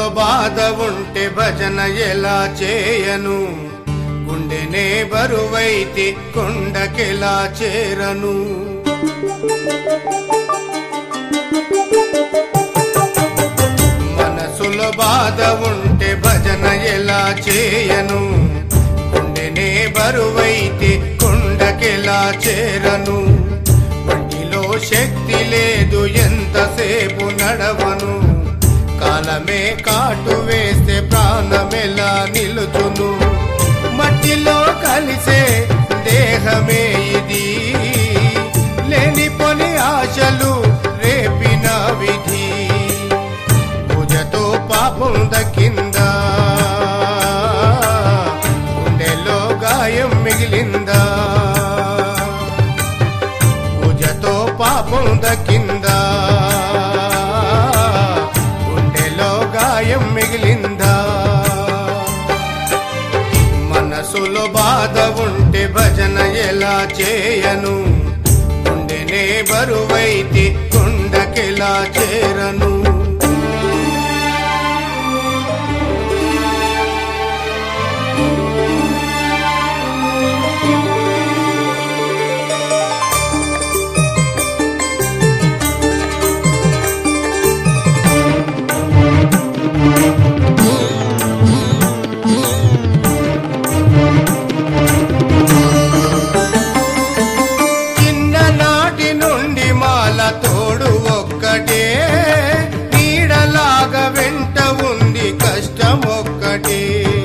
బాధ ఉంటే భజన ఎలా చేయను గుండెనే బరువైతే కొండకెలా చేరను మనసులో బాధ ఉంటే భజన ఎలా చేయను గుండెనే బరువైతే కొండకెలా చేరను ఒంటిలో శక్తి లేదు ఎంతసేపు నడవను కాలమే కాటు వేస్తే ప్రాణమెలా నిలుచును మట్టిలో కలిసే దేహమే ఇది లేనిపోని ఆశలు రేపిన విధి పూజతో పాపం దక్కిందా గుండెలో గాయం మిగిలిందా పూజతో పాపం దక్కిందా గుండెలో గాయం మిగిలిందా మనసులో బాధ ఉంటే భజన ఎలా చేయను గుండెనే బరువైతే కొండకెలా చేరను చిన్ననాటి నుండి మాల తోడు ఒక్కటే నీడలాగా వెంట ఉంది కష్టం ఒక్కటే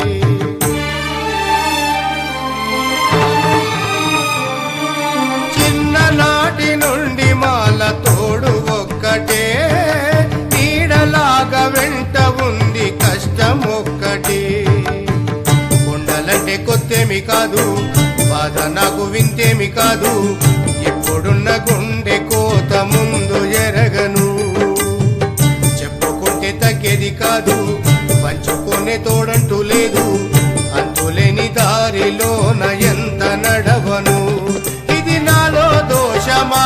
చిన్ననాటి నుండి మాల తోడు ఒక్కటే నీడలాగా వెంట ఉంది కష్టం ఒక్కటే కొండలంటే కొత్తేమి కాదు బాధ నాకు వింతేమి కాదు ఇప్పుడున్న గుండె కోత ముందు ఎరగను చెప్పుకుంటే తగ్గేది కాదు పంచుకునే తోడంటూ లేదు అంతులేని దారిలోన ఎంత నడవను ఇది నాలో దోషమా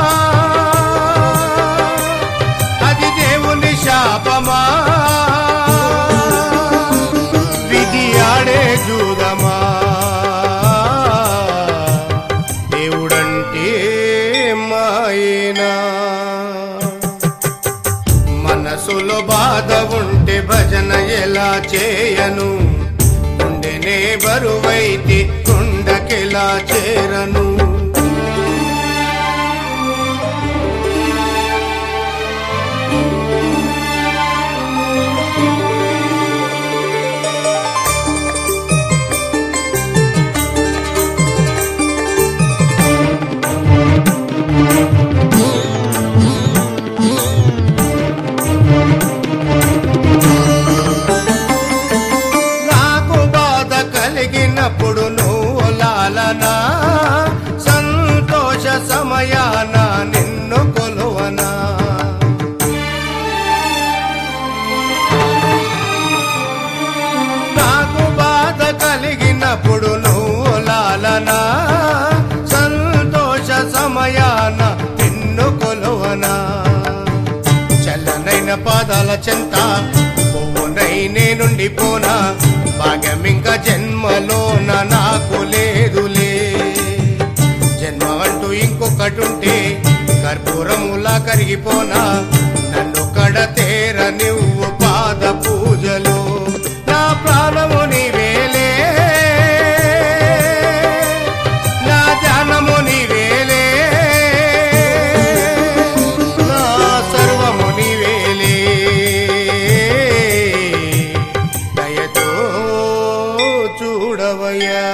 అది దేవుని శాపమా విధి ఆడే జూదమా దేవుడంటే మాయేనా మనసులో బాధ ఉంటే భజన ఎలా చేయను గుండెనే బరువైతే కొండకెలా చేరను నాకు బాధ కలిగినప్పుడు నువ్వు లాలనా సంతోష సమయాన నిన్ను కొలువనా నాకు బాధ కలిగినప్పుడు నువ్వు లాలనా సంతోష సమయాన నిన్ను కొలువనా చల్లనైన పాదాల చెంత పువ్వునై నేనుండి పోనా భాగ్యమింక జన్మలోన నాకు లేదులే జన్మ అంటూ ఇంకొకటుంటే కర్పూరములా కరిగిపోనా నన్ను కడతేర నువ్వు పాద పూజలో నా ప్రాణము నీవేలే నా ధ్యానము నీవేలే నా సర్వము నీవేలే దయతో చూడవయ్యా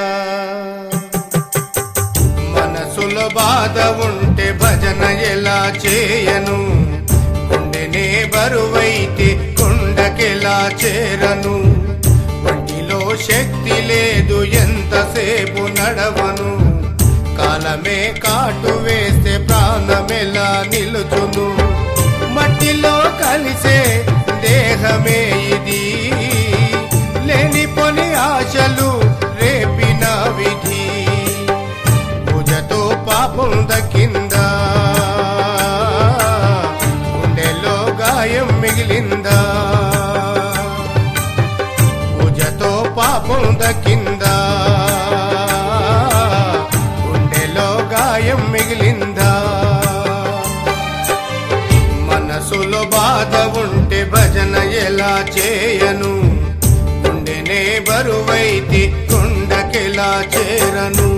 మనసులో బాధ ఉంటే భజన ఎలా చేయను గుండెనే బరువైతే కొండకెలా చేరను ఒంటిలో శక్తి లేదు ఎంతసేపు నడవను కాలమే కాటు వేస్తే ప్రాణమెలా నిలుచును మట్టిలో కలిసే దేహమే ఇది లేనిపోని ఆశలు రేపిన విధి పూజతో పాపం దక్కిందా గుండెలో గాయం మిగిలిందా నేనే బరువైతి కొండకెలా చేరను